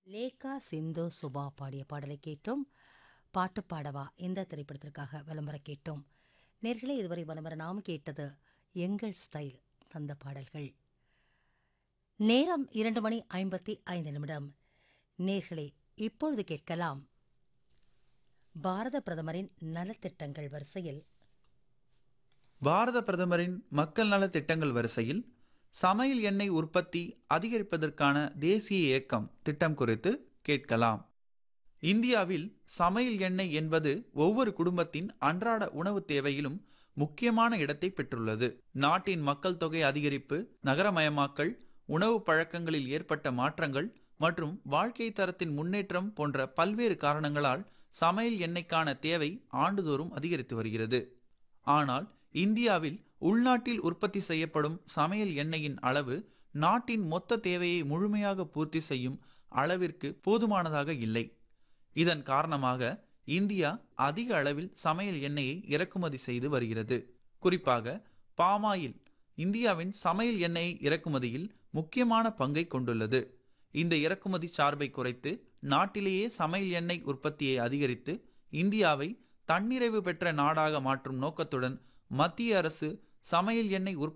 லேகா சிந்து சுபா பாடிய பாடலை கேட்டோம் பாட்டு பாடவா இந்த திரைப்படத்திற்காக விளம்பர கேட்டோம் நேர்களே இதுவரை விளம்பர நாம் கேட்டது எங்கள் ஸ்டைல் தந்த பாடல்கள் நேரம் இரண்டு மணி ஐம்பத்தி ஐந்து நிமிடம் நேர்களே இப்பொழுது கேட்கலாம் பாரத பிரதமரின் நலத்திட்டங்கள் வரிசையில் பாரத பிரதமரின் மக்கள் நல திட்டங்கள் வரிசையில் சமையல் எண்ணெய் உற்பத்தி அதிகரிப்பதற்கான தேசிய இயக்கம் திட்டம் குறித்து கேட்கலாம் இந்தியாவில் சமையல் எண்ணெய் என்பது ஒவ்வொரு குடும்பத்தின் அன்றாட உணவு தேவையிலும் முக்கியமான இடத்தை பெற்றுள்ளது நாட்டின் மக்கள் தொகை அதிகரிப்பு நகரமயமாக்கல் உணவு பழக்கங்களில் ஏற்பட்ட மாற்றங்கள் மற்றும் வாழ்க்கை தரத்தின் முன்னேற்றம் போன்ற பல்வேறு காரணங்களால் சமையல் எண்ணெய்க்கான தேவை ஆண்டுதோறும் அதிகரித்து வருகிறது ஆனால் இந்தியாவில் உள்நாட்டில் உற்பத்தி செய்யப்படும் சமையல் எண்ணெயின் அளவு நாட்டின் மொத்த தேவையை முழுமையாக பூர்த்தி செய்யும் அளவிற்கு போதுமானதாக இல்லை இதன் காரணமாக இந்தியா அதிக அளவில் சமையல் எண்ணெயை இறக்குமதி செய்து வருகிறது குறிப்பாக பாமாயில் இந்தியாவின் சமையல் எண்ணெய் இறக்குமதியில் முக்கியமான பங்கை கொண்டுள்ளது இந்த இறக்குமதி சார்பை குறைத்து நாட்டிலேயே சமையல் எண்ணெய் உற்பத்தியை அதிகரித்து இந்தியாவை தன்னிறைவு பெற்ற நாடாக மாற்றும் நோக்கத்துடன் மத்திய அரசு சமையல் எண்ணெய் உற்பத்தி